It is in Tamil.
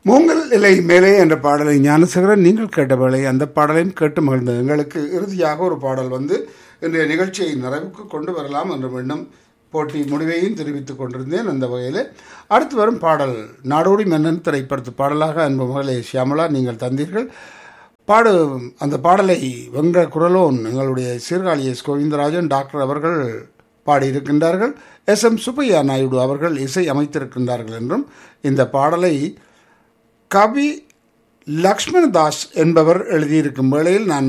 மூங்கல் இலை மேலே என்ற பாடலை ஞானசேகரன் நீங்கள் கேட்ட வேளை அந்த பாடலையும் கேட்டு மகிழ்ந்த எங்களுக்கு இறுதியாக ஒரு பாடல் வந்து இன்றைய நிகழ்ச்சியை நிறைவுக்கு கொண்டு வரலாம் என்று மீண்டும் போட்டி முடிவையும் தெரிவித்துக் கொண்டிருந்தேன் அந்த வகையில் அடுத்து வரும் பாடல் நாடோடி மன்னன் திரைப்படத்து பாடலாக அன்பு மகளே சியாமலா நீங்கள் தந்தீர்கள் பாடு அந்த பாடலை வென்ற குரலோன் எங்களுடைய சீர்காழி எஸ் கோவிந்தராஜன் டாக்டர் அவர்கள் பாடியிருக்கின்றார்கள் எஸ் எம் சுப்பையா நாயுடு அவர்கள் இசை அமைத்திருக்கின்றார்கள் என்றும் இந்த பாடலை கவி லக்ஷ்மணதாஸ் என்பவர் எழுதியிருக்கும் வேளையில் நான்